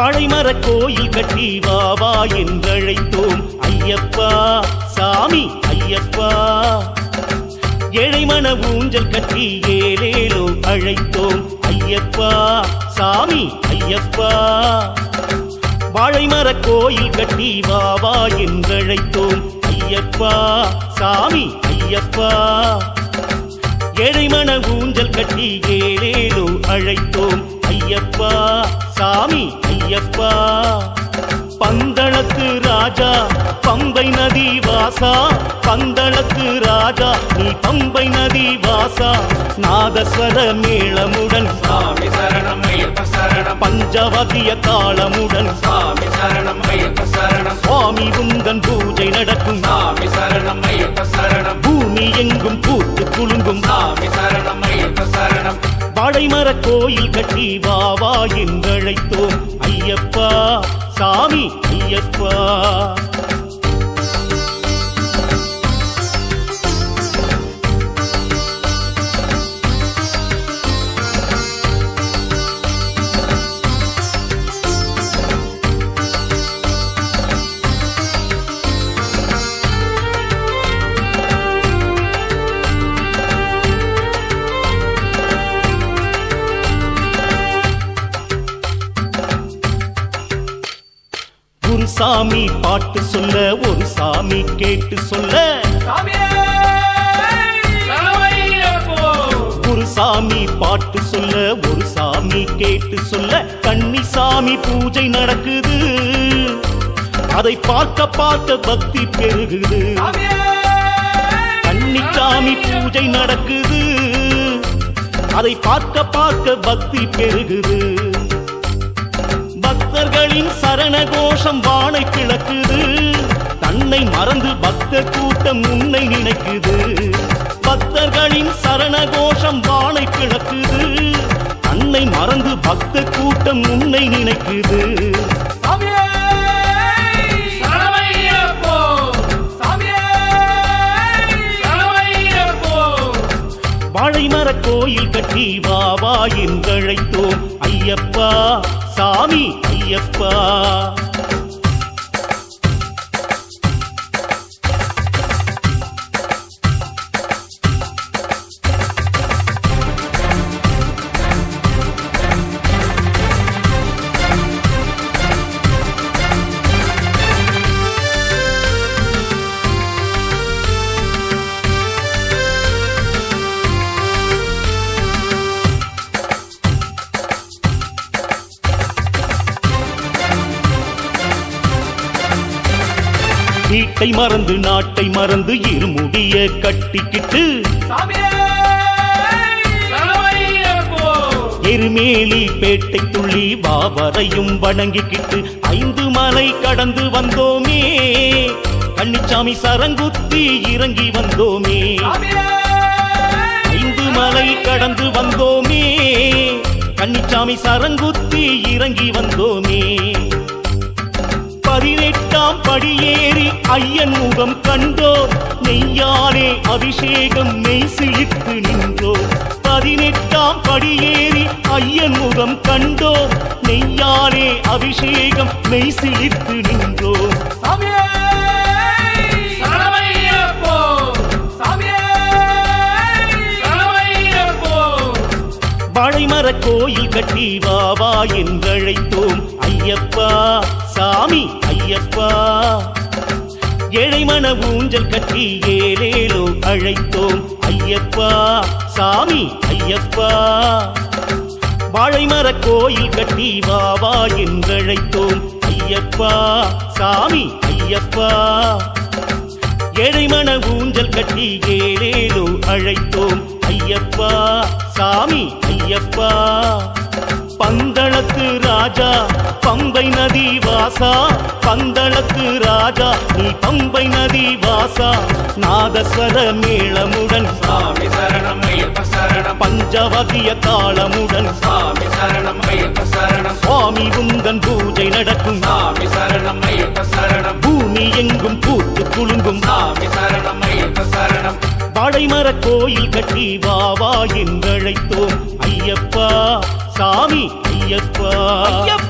வாழைமர கோயில் கட்டி வா வா என்றழைத்தோம் ஐயப்பா சாமி ஐயப்பா ஏழைமன ஊஞ்சல் கட்டி ஏலேலோ அழைத்தோம் ஐயப்பா சாமி ஐயப்பா வாழைமர கோயில் கட்டி வா வா என்றழைத்தோம் ஐயப்பா சாமி ஐயப்பா ஏழைமன ஊஞ்சல் கட்டி ஏலேலோ அழைத்தோம் ஐயப்பா சாமி ஐயப்பா பந்தளத்து ராஜா பம்பை நதி வாசா பந்தளத்து ராஜா நீ பம்பை நதி வாசா நாதஸ்வர மேளமுடன் சாமி சரணம் ஐயப்ப சரணம் பஞ்சவதிய காலமுடன் சாமி சரணம் ஐயப்ப சரணம் சுவாமி உந்தன் பூஜை நடக்கும் சாமி சரணம் ஐயப்ப சரணம் பூமி எங்கும் பூத்து குலுங்கும் சாமி சரணம் ஐயப்ப சரணம் வாழைமர கோயில் கட்டி வா வா என்றழைத்தோம் ஐயப்பா சாமி ஐயப்பா ஒரு சாமி பாட்டு சொல்ல ஒரு சாமி கேட்டு சொல்ல சாமியே சரணம் ஐயப்போ ஒரு சாமி பாட்டு சொல்ல ஒரு சாமி கேட்டு சொல்ல கன்னிசாமி பூஜை நடக்குது அதை பார்க்க பார்க்க பக்தி பெருகுது சாமியே கன்னிசாமி பூஜை நடக்குது அதை பார்க்க பார்க்க பக்தி பெருகுது பக்தர்களின் சரண கோஷம் வானை கிழக்குது தன்னை மறந்து பக்தர் கூட்டம் உன்னை நினைக்குது பக்தர்களின் சரண கோஷம் வானை கிழக்குது தன்னை மறந்து பக்தர் கூட்டம் உன்னை நினைக்குது சாமியே சரணம் ஐயப்போ சாமியே சரணம் ஐயப்போ வாழைமர கோயில் கட்டி வா வா என்றழைத்தோம் ஐயப்பா சாமி ஐயப்பா வீட்டை மறந்து நாட்டை மறந்து இருமுடிய கட்டிக்கிட்டு சாமியே சரணம் ஐயப்போ எருமேலி பேட்டை துள்ளி வாவரையும் வணங்கிக்கிட்டு ஐந்து மலை கடந்து வந்தோமே கன்னிச்சாமி சரங்குத்தி இறங்கி வந்தோமே சாமியே ஐந்து மலை கடந்து வந்தோமே கன்னிச்சாமி சரங்குத்தி இறங்கி வந்தோமே பதினெட்டாம் படியேறி ஐயன் முகம் கண்டோர் நெய்யாலே அபிஷேகம் மெய் சிலித்து நின்றோர் பதினெட்டாம் படியேறி ஐயன் முகம் கண்டோர் நெய்யாலே அபிஷேகம் மெய் சிலித்து நின்றோர் சாமியே சரணம் ஐயப்போ சாமியே சரணம் ஐயப்போ வாழைமர கோயில் கட்டி வா வா என்றழைத்தோம் ஐயப்பா சாமி ஐயப்பா ஏழைமன ஊஞ்சல் கட்டி ஏலேலோ அழைத்தோம் ஐயப்பா சாமி ஐயப்பா வாழைமர கோயில் கட்டி வா வா என்றழைத்தோம் ஐயப்பா சாமி ஐயப்பா ஏழைமன ஊஞ்சல் கட்டி ஏலேலோ அழைத்தோம் ஐயப்பா சாமி ஐயப்பா பந்தளத்து ராஜா பம்பை நதி வாசா பந்தளத்து ராஜா நீ பம்பை நதி வாசா நாதஸ்வர மேளமுடன் சாமி சரணம் ஐயப்ப சரணம் பஞ்சவதிய காலமுடன் சாமி சரணம் ஐயப்ப சரணம் சுவாமி உந்தன் பூஜை நடக்கும் சாமி சரணம் ஐயப்ப சரணம் பூமி எங்கும் பூத்து குலுங்கும் சாமி சரணம் ஐயப்ப சரணம் வாழைமர கோயில் கட்டி வா வா என்றழைத்தோம் ஐயப்பா சாமி ஐயப்பா